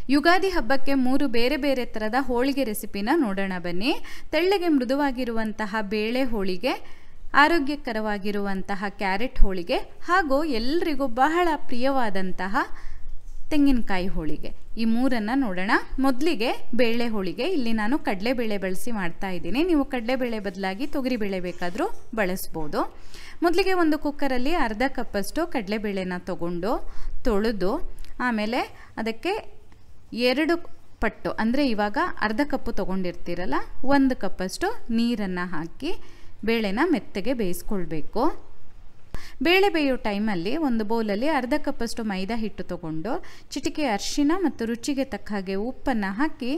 ಯುಗಾದಿ ಹಬ್ಬಕ್ಕೆ ಮೂರು ಬೇರೆ ಬೇರೆ ಥರದ ಹೋಳಿಗೆ ರೆಸಿಪಿನ ನೋಡೋಣ ಬನ್ನಿ ತೆಳ್ಳಗೆ ಮೃದುವಾಗಿರುವಂತಹ ಬೇಳೆ ಹೋಳಿಗೆ ಆರೋಗ್ಯಕರವಾಗಿರುವಂತಹ ಕ್ಯಾರೆಟ್ ಹೋಳಿಗೆ ಹಾಗೂ ಎಲ್ರಿಗೂ ಬಹಳ ಪ್ರಿಯವಾದಂತಹ ತೆಂಗಿನಕಾಯಿ ಹೋಳಿಗೆ ಈ ಮೂರನ್ನು ನೋಡೋಣ ಮೊದಲಿಗೆ ಬೇಳೆ ಹೋಳಿಗೆ ಇಲ್ಲಿ ನಾನು ಕಡಲೆಬೇಳೆ ಬಳಸಿ ಮಾಡ್ತಾ ಇದ್ದೀನಿ ನೀವು ಕಡಲೆಬೇಳೆ ಬದಲಾಗಿ ತೊಗರಿಬೇಳೆ ಬೇಕಾದರೂ ಬಳಸ್ಬೋದು ಮೊದಲಿಗೆ ಒಂದು ಕುಕ್ಕರಲ್ಲಿ ಅರ್ಧ ಕಪ್ಪಷ್ಟು ಕಡಲೆಬೇಳೆನ ತಗೊಂಡು ತೊಳೆದು ಆಮೇಲೆ ಅದಕ್ಕೆ ಎರಡು ಪಟ್ಟು ಅಂದರೆ ಇವಾಗ ಅರ್ಧ ಕಪ್ಪು ತೊಗೊಂಡಿರ್ತೀರಲ್ಲ ಒಂದು ಕಪ್ಪಷ್ಟು ನೀರನ್ನು ಹಾಕಿ ಬೇಳೆನ ಮೆತ್ತಗೆ ಬೇಯಿಸ್ಕೊಳ್ಬೇಕು ಬೇಳೆ ಬೇಯೋ ಟೈಮಲ್ಲಿ ಒಂದು ಬೌಲಲ್ಲಿ ಅರ್ಧ ಕಪ್ಪಷ್ಟು ಮೈದಾ ಹಿಟ್ಟು ತಗೊಂಡು ಚಿಟಿಕೆ ಅರಿಶಿನ ಮತ್ತು ರುಚಿಗೆ ತಕ್ಕ ಹಾಗೆ ಉಪ್ಪನ್ನು ಹಾಕಿ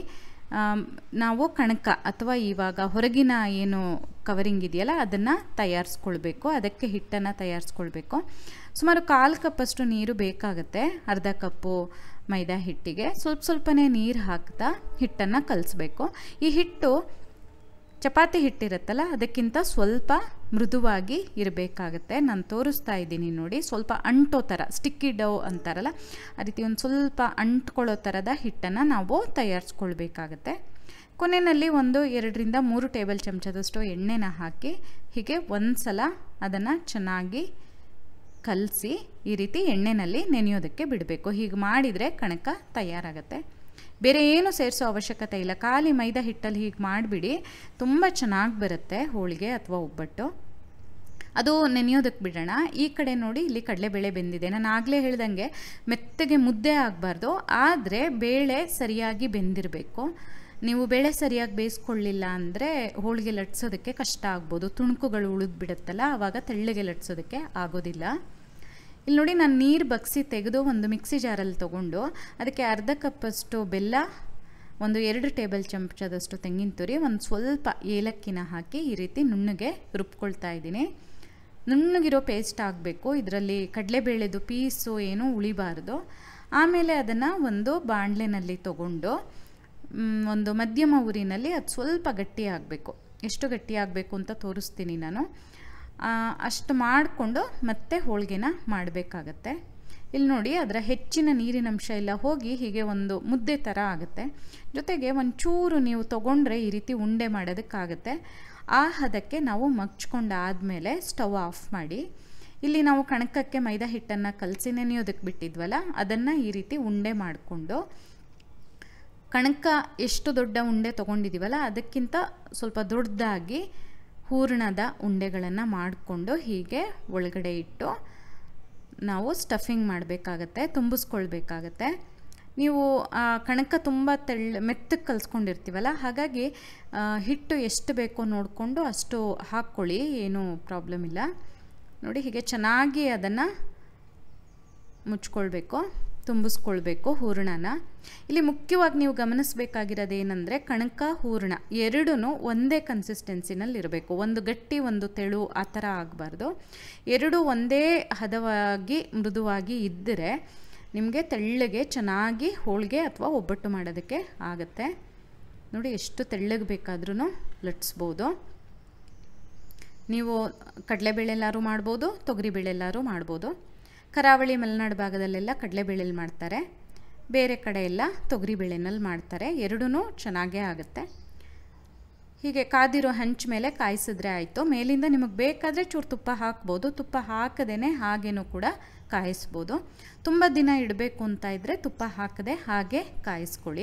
ನಾವು ಕಣಕ ಅಥವಾ ಇವಾಗ ಹೊರಗಿನ ಏನು ಕವರಿಂಗ್ ಇದೆಯಲ್ಲ ಅದನ್ನು ತಯಾರಿಸ್ಕೊಳ್ಬೇಕು ಅದಕ್ಕೆ ಹಿಟ್ಟನ್ನು ತಯಾರಿಸ್ಕೊಳ್ಬೇಕು ಸುಮಾರು ಕಾಲು ಕಪ್ಪಷ್ಟು ನೀರು ಬೇಕಾಗುತ್ತೆ ಅರ್ಧ ಕಪ್ಪು ಮೈದಾ ಹಿಟ್ಟಿಗೆ ಸ್ವಲ್ಪ ಸ್ವಲ್ಪನೇ ನೀರು ಹಾಕ್ತಾ ಹಿಟ್ಟನ್ನು ಕಲಿಸ್ಬೇಕು ಈ ಹಿಟ್ಟು ಚಪಾತಿ ಹಿಟ್ಟಿರುತ್ತಲ್ಲ ಅದಕ್ಕಿಂತ ಸ್ವಲ್ಪ ಮೃದುವಾಗಿ ಇರಬೇಕಾಗತ್ತೆ ನಾನು ತೋರಿಸ್ತಾ ಇದ್ದೀನಿ ನೋಡಿ ಸ್ವಲ್ಪ ಅಂಟೋ ಥರ ಸ್ಟಿಕ್ಕಿ ಡವ್ ಅಂತಾರಲ್ಲ ಆ ರೀತಿ ಒಂದು ಸ್ವಲ್ಪ ಅಂಟ್ಕೊಳ್ಳೋ ಥರದ ಹಿಟ್ಟನ್ನು ನಾವು ತಯಾರಿಸ್ಕೊಳ್ಬೇಕಾಗತ್ತೆ ಕೊನೆಯಲ್ಲಿ ಒಂದು ಎರಡರಿಂದ ಮೂರು ಟೇಬಲ್ ಚಮಚದಷ್ಟು ಎಣ್ಣೆನ ಹಾಕಿ ಹೀಗೆ ಒಂದು ಸಲ ಅದನ್ನು ಚೆನ್ನಾಗಿ ಕಲಸಿ ಈ ರೀತಿ ಎಣ್ಣೆಯಲ್ಲಿ ನೆನೆಯೋದಕ್ಕೆ ಬಿಡಬೇಕು ಹೀಗೆ ಮಾಡಿದರೆ ಕಣಕ ತಯಾರಾಗತ್ತೆ ಬೇರೆ ಏನು ಸೇರಿಸೋ ಅವಶ್ಯಕತೆ ಇಲ್ಲ ಖಾಲಿ ಮೈದಾ ಹಿಟ್ಟಲ್ಲಿ ಹೀಗೆ ಮಾಡಿಬಿಡಿ ತುಂಬ ಚೆನ್ನಾಗಿ ಬರುತ್ತೆ ಹೋಳಿಗೆ ಅಥವಾ ಒಬ್ಬಟ್ಟು ಅದು ನೆನೆಯೋದಕ್ಕೆ ಬಿಡೋಣ ಈ ಕಡೆ ನೋಡಿ ಇಲ್ಲಿ ಕಡಲೆಬೇಳೆ ಬೆಂದಿದೆ ನಾನು ಆಗಲೇ ಹೇಳ್ದಂಗೆ ಮೆತ್ತಗೆ ಮುದ್ದೆ ಆಗಬಾರ್ದು ಆದರೆ ಬೇಳೆ ಸರಿಯಾಗಿ ಬೆಂದಿರಬೇಕು ನೀವು ಬೇಳೆ ಸರಿಯಾಗಿ ಬೇಯಿಸ್ಕೊಳ್ಳಿಲ್ಲ ಅಂದರೆ ಹೋಳಿಗೆ ಲಟ್ಸೋದಕ್ಕೆ ಕಷ್ಟ ಆಗ್ಬೋದು ತುಣುಕುಗಳು ಉಳಿದು ಬಿಡುತ್ತಲ್ಲ ಆವಾಗ ತೆಳ್ಳಗೆ ಲಟ್ಸೋದಕ್ಕೆ ಆಗೋದಿಲ್ಲ ಇಲ್ಲಿ ನೋಡಿ ನಾನು ನೀರು ಬಗ್ಸಿ ತೆಗೆದು ಒಂದು ಮಿಕ್ಸಿ ಜಾರಲ್ಲಿ ತೊಗೊಂಡು ಅದಕ್ಕೆ ಅರ್ಧ ಕಪ್ಪಷ್ಟು ಬೆಲ್ಲ ಒಂದು ಎರಡು ಟೇಬಲ್ ಚಮಚದಷ್ಟು ತೆಂಗಿನ ತುರಿ ಒಂದು ಸ್ವಲ್ಪ ಏಲಕ್ಕಿನ ಹಾಕಿ ಈ ರೀತಿ ನುಣ್ಣಗೆ ರುಬ್ಕೊಳ್ತಾ ಇದ್ದೀನಿ ನುಣ್ಣಗಿರೋ ಪೇಸ್ಟ್ ಆಗಬೇಕು ಇದರಲ್ಲಿ ಕಡಲೆಬೇಳೆದು ಪೀಸು ಏನೂ ಉಳಿಬಾರ್ದು ಆಮೇಲೆ ಅದನ್ನು ಒಂದು ಬಾಣಲೆನಲ್ಲಿ ತೊಗೊಂಡು ಒಂದು ಮಧ್ಯಮ ಊರಿನಲ್ಲಿ ಅದು ಸ್ವಲ್ಪ ಗಟ್ಟಿ ಆಗಬೇಕು ಎಷ್ಟು ಗಟ್ಟಿ ಆಗಬೇಕು ಅಂತ ತೋರಿಸ್ತೀನಿ ನಾನು ಅಷ್ಟು ಮಾಡಿಕೊಂಡು ಮತ್ತೆ ಹೋಳಿಗೆನ ಮಾಡಬೇಕಾಗತ್ತೆ ಇಲ್ಲಿ ನೋಡಿ ಅದರ ಹೆಚ್ಚಿನ ನೀರಿನಂಶ ಎಲ್ಲ ಹೋಗಿ ಹೀಗೆ ಒಂದು ಮುದ್ದೆ ಥರ ಆಗುತ್ತೆ ಜೊತೆಗೆ ಒಂಚೂರು ನೀವು ತೊಗೊಂಡ್ರೆ ಈ ರೀತಿ ಉಂಡೆ ಮಾಡೋದಕ್ಕಾಗತ್ತೆ ಆ ಹದಕ್ಕೆ ನಾವು ಮಗ್ಚ್ಕೊಂಡಾದಮೇಲೆ ಸ್ಟವ್ ಆಫ್ ಮಾಡಿ ಇಲ್ಲಿ ನಾವು ಕಣಕಕ್ಕೆ ಮೈದಾ ಹಿಟ್ಟನ್ನು ಕಲಸಿ ನೆನೆಯೋದಕ್ಕೆ ಬಿಟ್ಟಿದ್ವಲ್ಲ ಅದನ್ನು ಈ ರೀತಿ ಉಂಡೆ ಮಾಡಿಕೊಂಡು ಕಣಕ ಎಷ್ಟು ದೊಡ್ಡ ಉಂಡೆ ತೊಗೊಂಡಿದ್ದೀವಲ್ಲ ಅದಕ್ಕಿಂತ ಸ್ವಲ್ಪ ದೊಡ್ಡದಾಗಿ ಹೂರಣದ ಉಂಡೆಗಳನ್ನು ಮಾಡಿಕೊಂಡು ಹೀಗೆ ಒಳಗಡೆ ಇಟ್ಟು ನಾವು ಸ್ಟಫಿಂಗ್ ಮಾಡಬೇಕಾಗತ್ತೆ ತುಂಬಿಸ್ಕೊಳ್ಬೇಕಾಗತ್ತೆ ನೀವು ಕಣಕ ತುಂಬ ತೆಳ್ಳ ಮೆತ್ತಗೆ ಕಲಿಸ್ಕೊಂಡಿರ್ತೀವಲ್ಲ ಹಾಗಾಗಿ ಹಿಟ್ಟು ಎಷ್ಟು ಬೇಕೋ ನೋಡಿಕೊಂಡು ಅಷ್ಟು ಹಾಕ್ಕೊಳ್ಳಿ ಏನೂ ಪ್ರಾಬ್ಲಮ್ ಇಲ್ಲ ನೋಡಿ ಹೀಗೆ ಚೆನ್ನಾಗಿ ಅದನ್ನು ಮುಚ್ಕೊಳ್ಬೇಕು ತುಂಬಿಸ್ಕೊಳ್ಬೇಕು ಹೂರಣನ ಇಲ್ಲಿ ಮುಖ್ಯವಾಗಿ ನೀವು ಗಮನಿಸಬೇಕಾಗಿರೋದು ಏನಂದರೆ ಕಣಕ ಹೂರಣ ಎರಡೂ ಒಂದೇ ಕನ್ಸಿಸ್ಟೆನ್ಸಿನಲ್ಲಿ ಇರಬೇಕು ಒಂದು ಗಟ್ಟಿ ಒಂದು ತೆಳು ಆ ಥರ ಆಗಬಾರ್ದು ಎರಡೂ ಒಂದೇ ಹದವಾಗಿ ಮೃದುವಾಗಿ ಇದ್ದರೆ ನಿಮಗೆ ತೆಳ್ಳಗೆ ಚೆನ್ನಾಗಿ ಹೋಳಿಗೆ ಅಥವಾ ಒಬ್ಬಟ್ಟು ಮಾಡೋದಕ್ಕೆ ಆಗುತ್ತೆ ನೋಡಿ ಎಷ್ಟು ತೆಳ್ಳಗೆ ಬೇಕಾದ್ರೂ ಲಟ್ಸ್ಬೋದು ನೀವು ಕಡಲೆಬೇಳೆಲ್ಲಾರು ಮಾಡ್ಬೋದು ತೊಗರಿಬೇಳೆಲ್ಲಾರು ಮಾಡ್ಬೋದು ಕರಾವಳಿ ಮಲೆನಾಡು ಭಾಗದಲ್ಲೆಲ್ಲ ಕಡಲೆಬೇಳೆಲಿ ಮಾಡ್ತಾರೆ ಬೇರೆ ಕಡೆ ಎಲ್ಲ ತೊಗರಿಬೇಳೆನಲ್ಲಿ ಮಾಡ್ತಾರೆ ಎರಡೂ ಚೆನ್ನಾಗೇ ಆಗುತ್ತೆ ಹೀಗೆ ಕಾದಿರೋ ಹಂಚ್ ಮೇಲೆ ಕಾಯಿಸಿದ್ರೆ ಆಯಿತು ಮೇಲಿಂದ ನಿಮಗೆ ಬೇಕಾದರೆ ಚೂರು ತುಪ್ಪ ಹಾಕ್ಬೋದು ತುಪ್ಪ ಹಾಕದೇ ಹಾಗೇನೂ ಕೂಡ ಕಾಯಿಸ್ಬೋದು ತುಂಬ ದಿನ ಇಡಬೇಕು ಅಂತ ಇದ್ದರೆ ತುಪ್ಪ ಹಾಕದೆ ಹಾಗೆ ಕಾಯಿಸ್ಕೊಳ್ಳಿ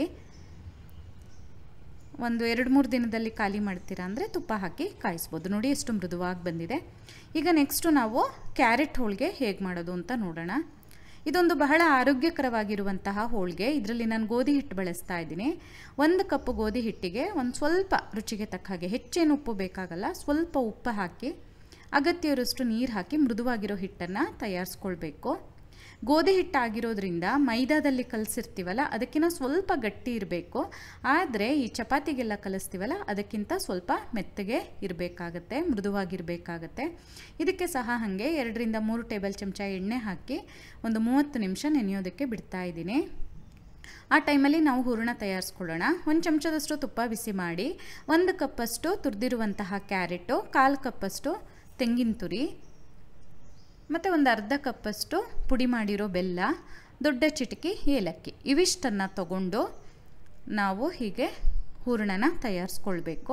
ಒಂದು ಎರಡು ಮೂರು ದಿನದಲ್ಲಿ ಖಾಲಿ ಮಾಡ್ತೀರಾ ಅಂದರೆ ತುಪ್ಪ ಹಾಕಿ ಕಾಯಿಸ್ಬೋದು ನೋಡಿ ಎಷ್ಟು ಮೃದುವಾಗಿ ಬಂದಿದೆ ಈಗ ನೆಕ್ಸ್ಟು ನಾವು ಕ್ಯಾರೆಟ್ ಹೋಳಿಗೆ ಹೇಗೆ ಮಾಡೋದು ಅಂತ ನೋಡೋಣ ಇದೊಂದು ಬಹಳ ಆರೋಗ್ಯಕರವಾಗಿರುವಂತಹ ಹೋಳಿಗೆ ಇದರಲ್ಲಿ ನಾನು ಗೋಧಿ ಹಿಟ್ಟು ಬಳಸ್ತಾ ಇದ್ದೀನಿ ಒಂದು ಕಪ್ಪು ಗೋಧಿ ಹಿಟ್ಟಿಗೆ ಒಂದು ಸ್ವಲ್ಪ ರುಚಿಗೆ ತಕ್ಕ ಹಾಗೆ ಹೆಚ್ಚೇನು ಉಪ್ಪು ಬೇಕಾಗಲ್ಲ ಸ್ವಲ್ಪ ಉಪ್ಪು ಹಾಕಿ ಅಗತ್ಯವಿರೋಷ್ಟು ನೀರು ಹಾಕಿ ಮೃದುವಾಗಿರೋ ಹಿಟ್ಟನ್ನು ತಯಾರಿಸ್ಕೊಳ್ಬೇಕು ಗೋಧಿ ಹಿಟ್ಟಾಗಿರೋದ್ರಿಂದ ಮೈದಾದಲ್ಲಿ ಕಲಸಿರ್ತೀವಲ್ಲ ಅದಕ್ಕಿಂತ ಸ್ವಲ್ಪ ಗಟ್ಟಿ ಇರಬೇಕು ಆದರೆ ಈ ಚಪಾತಿಗೆಲ್ಲ ಕಲಿಸ್ತೀವಲ್ಲ ಅದಕ್ಕಿಂತ ಸ್ವಲ್ಪ ಮೆತ್ತಗೆ ಇರಬೇಕಾಗತ್ತೆ ಮೃದುವಾಗಿರಬೇಕಾಗತ್ತೆ ಇದಕ್ಕೆ ಸಹ ಹಾಗೆ ಎರಡರಿಂದ ಮೂರು ಟೇಬಲ್ ಚಮಚ ಎಣ್ಣೆ ಹಾಕಿ ಒಂದು ಮೂವತ್ತು ನಿಮಿಷ ನೆನೆಯೋದಕ್ಕೆ ಬಿಡ್ತಾ ಇದ್ದೀನಿ ಆ ಟೈಮಲ್ಲಿ ನಾವು ಹೂರಣ ತಯಾರಿಸ್ಕೊಳ್ಳೋಣ ಒಂದು ಚಮಚದಷ್ಟು ತುಪ್ಪ ಬಿಸಿ ಮಾಡಿ ಒಂದು ಕಪ್ಪಷ್ಟು ತುರಿದಿರುವಂತಹ ಕ್ಯಾರೆಟು ಕಾಲು ಕಪ್ಪಷ್ಟು ತೆಂಗಿನ ತುರಿ ಮತ್ತು ಒಂದು ಅರ್ಧ ಕಪ್ಪಷ್ಟು ಪುಡಿ ಮಾಡಿರೋ ಬೆಲ್ಲ ದೊಡ್ಡ ಚಿಟಕಿ ಏಲಕ್ಕಿ ಇವಿಷ್ಟನ್ನು ತಗೊಂಡು ನಾವು ಹೀಗೆ ಹೂರಣನ ತಯಾರಿಸ್ಕೊಳ್ಬೇಕು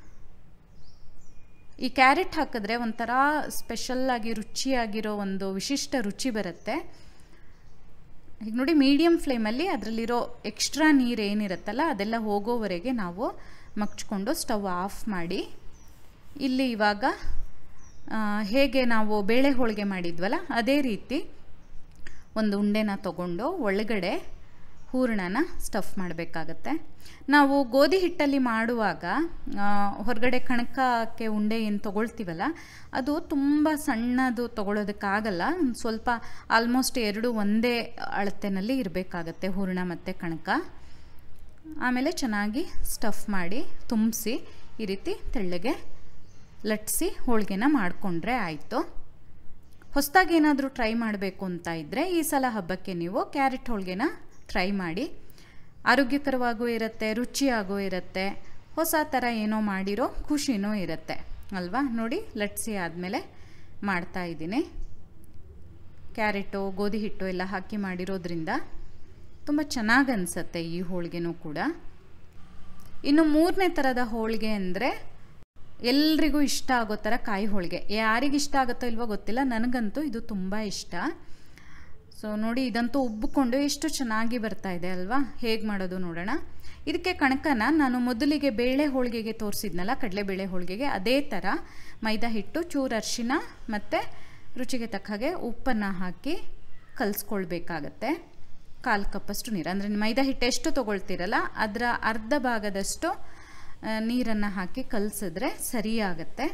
ಈ ಕ್ಯಾರೆಟ್ ಹಾಕಿದ್ರೆ ಒಂಥರ ಸ್ಪೆಷಲ್ಲಾಗಿ ರುಚಿಯಾಗಿರೋ ಒಂದು ವಿಶಿಷ್ಟ ರುಚಿ ಬರುತ್ತೆ ಈಗ ನೋಡಿ ಮೀಡಿಯಮ್ ಫ್ಲೇಮಲ್ಲಿ ಅದರಲ್ಲಿರೋ ಎಕ್ಸ್ಟ್ರಾ ನೀರು ಏನಿರುತ್ತಲ್ಲ ಅದೆಲ್ಲ ಹೋಗೋವರೆಗೆ ನಾವು ಮಗ್ಚ್ಕೊಂಡು ಸ್ಟವ್ ಆಫ್ ಮಾಡಿ ಇಲ್ಲಿ ಇವಾಗ ಹೇಗೆ ನಾವು ಬೇಳೆ ಹೋಳಿಗೆ ಮಾಡಿದ್ವಲ್ಲ ಅದೇ ರೀತಿ ಒಂದು ಉಂಡೆನ ತಗೊಂಡು ಒಳಗಡೆ ಹೂರಣನ ಸ್ಟಫ್ ಮಾಡಬೇಕಾಗತ್ತೆ ನಾವು ಗೋಧಿ ಹಿಟ್ಟಲ್ಲಿ ಮಾಡುವಾಗ ಹೊರಗಡೆ ಕಣಕಕ್ಕೆ ಉಂಡೆ ಏನು ತೊಗೊಳ್ತೀವಲ್ಲ ಅದು ತುಂಬ ಸಣ್ಣದು ತೊಗೊಳೋದಕ್ಕಾಗಲ್ಲ ಸ್ವಲ್ಪ ಆಲ್ಮೋಸ್ಟ್ ಎರಡು ಒಂದೇ ಅಳತೆನಲ್ಲಿ ಇರಬೇಕಾಗತ್ತೆ ಹೂರಣ ಮತ್ತು ಕಣಕ ಆಮೇಲೆ ಚೆನ್ನಾಗಿ ಸ್ಟಫ್ ಮಾಡಿ ತುಂಬಿಸಿ ಈ ರೀತಿ ತೆಳ್ಳಗೆ ಲಟ್ಸಿ ಹೋಳಿಗೆನ ಮಾಡಿಕೊಂಡ್ರೆ ಆಯಿತು ಹೊಸದಾಗಿ ಏನಾದರೂ ಟ್ರೈ ಮಾಡಬೇಕು ಅಂತ ಇದ್ದರೆ ಈ ಸಲ ಹಬ್ಬಕ್ಕೆ ನೀವು ಕ್ಯಾರೆಟ್ ಹೋಳಿಗೆನ ಟ್ರೈ ಮಾಡಿ ಆರೋಗ್ಯಕರವಾಗೂ ಇರುತ್ತೆ ರುಚಿಯಾಗೂ ಇರುತ್ತೆ ಹೊಸ ಥರ ಏನೋ ಮಾಡಿರೋ ಖುಷಿನೂ ಇರುತ್ತೆ ಅಲ್ವಾ ನೋಡಿ ಲಟ್ಸಿ ಆದಮೇಲೆ ಮಾಡ್ತಾ ಇದ್ದೀನಿ ಕ್ಯಾರೆಟು ಗೋಧಿ ಹಿಟ್ಟು ಎಲ್ಲ ಹಾಕಿ ಮಾಡಿರೋದ್ರಿಂದ ತುಂಬ ಚೆನ್ನಾಗಿ ಅನಿಸುತ್ತೆ ಈ ಹೋಳಿಗೆನೂ ಕೂಡ ಇನ್ನು ಮೂರನೇ ಥರದ ಹೋಳಿಗೆ ಅಂದರೆ ಎಲ್ರಿಗೂ ಇಷ್ಟ ಆಗೋ ಥರ ಕಾಯಿ ಹೋಳಿಗೆ ಯಾರಿಗೆ ಇಷ್ಟ ಆಗುತ್ತೋ ಇಲ್ವೋ ಗೊತ್ತಿಲ್ಲ ನನಗಂತೂ ಇದು ತುಂಬ ಇಷ್ಟ ಸೊ ನೋಡಿ ಇದಂತೂ ಉಬ್ಬಿಕೊಂಡು ಎಷ್ಟು ಚೆನ್ನಾಗಿ ಬರ್ತಾ ಇದೆ ಅಲ್ವಾ ಹೇಗೆ ಮಾಡೋದು ನೋಡೋಣ ಇದಕ್ಕೆ ಕಣಕನ ನಾನು ಮೊದಲಿಗೆ ಬೇಳೆ ಹೋಳಿಗೆಗೆ ತೋರಿಸಿದ್ನಲ್ಲ ಕಡಲೆಬೇಳೆ ಹೋಳಿಗೆಗೆ ಅದೇ ಥರ ಮೈದಾ ಹಿಟ್ಟು ಚೂರು ಅರಿಶಿನ ಮತ್ತು ರುಚಿಗೆ ತಕ್ಕ ಹಾಗೆ ಉಪ್ಪನ್ನು ಹಾಕಿ ಕಲಿಸ್ಕೊಳ್ಬೇಕಾಗತ್ತೆ ಕಾಲು ಕಪ್ಪಷ್ಟು ನೀರು ಅಂದರೆ ಮೈದಾ ಹಿಟ್ಟು ಎಷ್ಟು ತೊಗೊಳ್ತೀರಲ್ಲ ಅದರ ಅರ್ಧ ಭಾಗದಷ್ಟು ನೀರನ್ನು ಹಾಕಿ ಕಲಸಿದ್ರೆ ಸರಿಯಾಗತ್ತೆ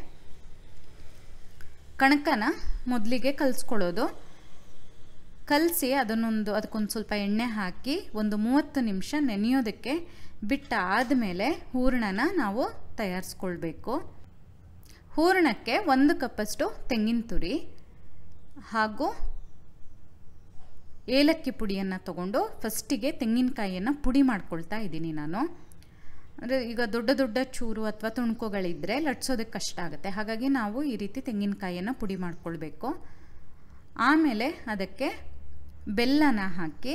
ಕಣಕನ ಮೊದಲಿಗೆ ಕಲಿಸ್ಕೊಳ್ಳೋದು ಕಲಸಿ ಅದನ್ನೊಂದು ಅದಕ್ಕೊಂದು ಸ್ವಲ್ಪ ಎಣ್ಣೆ ಹಾಕಿ ಒಂದು ಮೂವತ್ತು ನಿಮಿಷ ನೆನೆಯೋದಕ್ಕೆ ಬಿಟ್ಟಾದಮೇಲೆ ಹೂರಣನ ನಾವು ತಯಾರಿಸ್ಕೊಳ್ಬೇಕು ಹೂರಣಕ್ಕೆ ಒಂದು ಕಪ್ಪಷ್ಟು ತೆಂಗಿನ ತುರಿ ಹಾಗೂ ಏಲಕ್ಕಿ ಪುಡಿಯನ್ನು ತಗೊಂಡು ಫಸ್ಟಿಗೆ ತೆಂಗಿನಕಾಯಿಯನ್ನು ಪುಡಿ ಮಾಡ್ಕೊಳ್ತಾ ಇದ್ದೀನಿ ನಾನು ಅಂದರೆ ಈಗ ದೊಡ್ಡ ದೊಡ್ಡ ಚೂರು ಅಥವಾ ತುಣುಕುಗಳಿದ್ದರೆ ಲಟ್ಸೋದಕ್ಕೆ ಕಷ್ಟ ಆಗುತ್ತೆ ಹಾಗಾಗಿ ನಾವು ಈ ರೀತಿ ತೆಂಗಿನಕಾಯಿಯನ್ನು ಪುಡಿ ಮಾಡ್ಕೊಳ್ಬೇಕು ಆಮೇಲೆ ಅದಕ್ಕೆ ಬೆಲ್ಲನ ಹಾಕಿ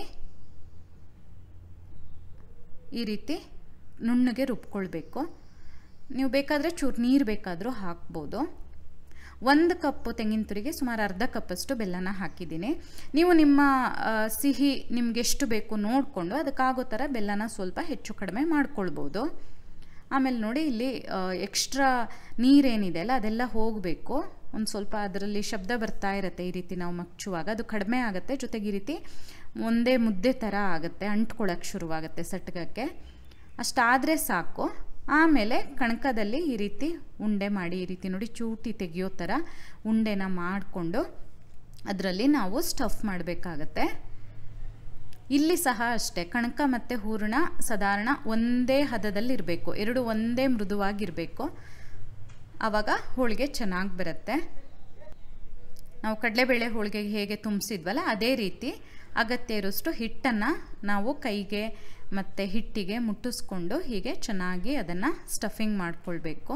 ಈ ರೀತಿ ನುಣ್ಣಗೆ ರುಬ್ಕೊಳ್ಬೇಕು ನೀವು ಬೇಕಾದರೆ ಚೂರು ನೀರು ಬೇಕಾದರೂ ಹಾಕ್ಬೋದು ಒಂದು ಕಪ್ಪು ತೆಂಗಿನ ತುರಿಗೆ ಸುಮಾರು ಅರ್ಧ ಕಪ್ಪಷ್ಟು ಬೆಲ್ಲನ ಹಾಕಿದ್ದೀನಿ ನೀವು ನಿಮ್ಮ ಸಿಹಿ ನಿಮ್ಗೆ ಎಷ್ಟು ಬೇಕು ನೋಡಿಕೊಂಡು ಅದಕ್ಕಾಗೋ ಥರ ಬೆಲ್ಲನ ಸ್ವಲ್ಪ ಹೆಚ್ಚು ಕಡಿಮೆ ಮಾಡ್ಕೊಳ್ಬೋದು ಆಮೇಲೆ ನೋಡಿ ಇಲ್ಲಿ ಎಕ್ಸ್ಟ್ರಾ ನೀರೇನಿದೆ ಅಲ್ಲ ಅದೆಲ್ಲ ಹೋಗಬೇಕು ಒಂದು ಸ್ವಲ್ಪ ಅದರಲ್ಲಿ ಶಬ್ದ ಬರ್ತಾ ಇರುತ್ತೆ ಈ ರೀತಿ ನಾವು ಮಚ್ಚುವಾಗ ಅದು ಕಡಿಮೆ ಆಗುತ್ತೆ ಜೊತೆಗೆ ಈ ರೀತಿ ಒಂದೇ ಮುದ್ದೆ ಥರ ಆಗುತ್ತೆ ಅಂಟ್ಕೊಳ್ಳೋಕ್ಕೆ ಶುರುವಾಗುತ್ತೆ ಸಟ್ಗಕ್ಕೆ ಅಷ್ಟಾದರೆ ಸಾಕು ಆಮೇಲೆ ಕಣಕದಲ್ಲಿ ಈ ರೀತಿ ಉಂಡೆ ಮಾಡಿ ಈ ರೀತಿ ನೋಡಿ ಚೂಟಿ ತೆಗೆಯೋ ಥರ ಉಂಡೆನ ಮಾಡಿಕೊಂಡು ಅದರಲ್ಲಿ ನಾವು ಸ್ಟಫ್ ಮಾಡಬೇಕಾಗತ್ತೆ ಇಲ್ಲಿ ಸಹ ಅಷ್ಟೇ ಕಣಕ ಮತ್ತು ಹೂರಣ ಸಾಧಾರಣ ಒಂದೇ ಹದದಲ್ಲಿರಬೇಕು ಎರಡು ಒಂದೇ ಮೃದುವಾಗಿರಬೇಕು ಆವಾಗ ಹೋಳಿಗೆ ಚೆನ್ನಾಗಿ ಬರುತ್ತೆ ನಾವು ಕಡಲೆಬೇಳೆ ಹೋಳಿಗೆಗೆ ಹೇಗೆ ತುಂಬಿಸಿದ್ವಲ್ಲ ಅದೇ ರೀತಿ ಅಗತ್ಯ ಇರೋಷ್ಟು ಹಿಟ್ಟನ್ನು ನಾವು ಕೈಗೆ ಮತ್ತು ಹಿಟ್ಟಿಗೆ ಮುಟ್ಟಿಸ್ಕೊಂಡು ಹೀಗೆ ಚೆನ್ನಾಗಿ ಅದನ್ನು ಸ್ಟಫಿಂಗ್ ಮಾಡಿಕೊಳ್ಬೇಕು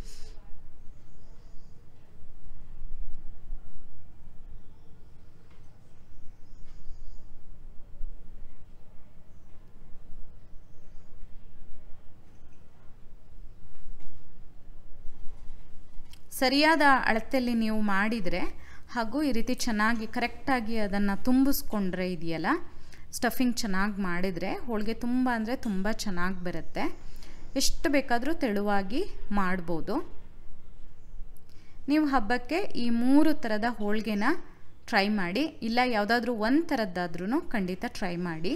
ಸರಿಯಾದ ಅಳತೆಯಲ್ಲಿ ನೀವು ಮಾಡಿದರೆ ಹಾಗೂ ಈ ರೀತಿ ಚೆನ್ನಾಗಿ ಕರೆಕ್ಟಾಗಿ ಅದನ್ನು ತುಂಬಿಸ್ಕೊಂಡ್ರೆ ಇದೆಯಲ್ಲ ಸ್ಟಫಿಂಗ್ ಚೆನ್ನಾಗಿ ಮಾಡಿದರೆ ಹೋಳಿಗೆ ತುಂಬ ಅಂದರೆ ತುಂಬ ಚೆನ್ನಾಗಿ ಬರುತ್ತೆ ಎಷ್ಟು ಬೇಕಾದರೂ ತೆಳುವಾಗಿ ಮಾಡ್ಬೋದು ನೀವು ಹಬ್ಬಕ್ಕೆ ಈ ಮೂರು ಥರದ ಹೋಳಿಗೆನ ಟ್ರೈ ಮಾಡಿ ಇಲ್ಲ ಯಾವುದಾದ್ರೂ ಒಂದು ಥರದ್ದಾದ್ರೂ ಖಂಡಿತ ಟ್ರೈ ಮಾಡಿ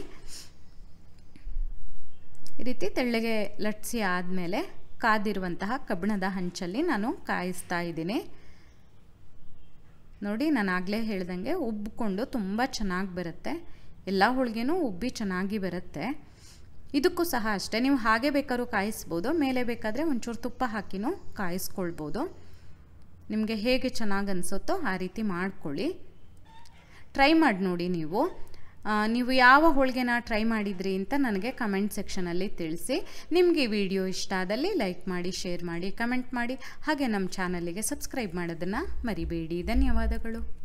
ಈ ರೀತಿ ತೆಳ್ಳಗೆ ಲಟ್ಸಿ ಆದಮೇಲೆ ಕಾದಿರುವಂತಹ ಕಬ್ಬಿಣದ ಹಂಚಲ್ಲಿ ನಾನು ಕಾಯಿಸ್ತಾ ಇದ್ದೀನಿ ನೋಡಿ ನಾನು ಆಗಲೇ ಹೇಳ್ದಂಗೆ ಉಬ್ಬಿಕೊಂಡು ತುಂಬ ಚೆನ್ನಾಗಿ ಬರುತ್ತೆ ಎಲ್ಲ ಹೋಳಿಗೆನೂ ಉಬ್ಬಿ ಚೆನ್ನಾಗಿ ಬರುತ್ತೆ ಇದಕ್ಕೂ ಸಹ ಅಷ್ಟೇ ನೀವು ಹಾಗೆ ಬೇಕಾದ್ರೂ ಕಾಯಿಸ್ಬೋದು ಮೇಲೆ ಬೇಕಾದರೆ ಒಂಚೂರು ತುಪ್ಪ ಹಾಕಿನೂ ಕಾಯಿಸ್ಕೊಳ್ಬೋದು ನಿಮಗೆ ಹೇಗೆ ಚೆನ್ನಾಗಿ ಅನಿಸುತ್ತೋ ಆ ರೀತಿ ಮಾಡ್ಕೊಳ್ಳಿ ಟ್ರೈ ಮಾಡಿ ನೋಡಿ ನೀವು ನೀವು ಯಾವ ಹೋಳಿಗೆನ ಟ್ರೈ ಮಾಡಿದ್ರಿ ಅಂತ ನನಗೆ ಕಮೆಂಟ್ ಸೆಕ್ಷನಲ್ಲಿ ತಿಳಿಸಿ ನಿಮಗೆ ಈ ವಿಡಿಯೋ ಇಷ್ಟ ಆದಲ್ಲಿ ಲೈಕ್ ಮಾಡಿ ಶೇರ್ ಮಾಡಿ ಕಮೆಂಟ್ ಮಾಡಿ ಹಾಗೆ ನಮ್ಮ ಚಾನಲಿಗೆ ಸಬ್ಸ್ಕ್ರೈಬ್ ಮಾಡೋದನ್ನು ಮರಿಬೇಡಿ ಧನ್ಯವಾದಗಳು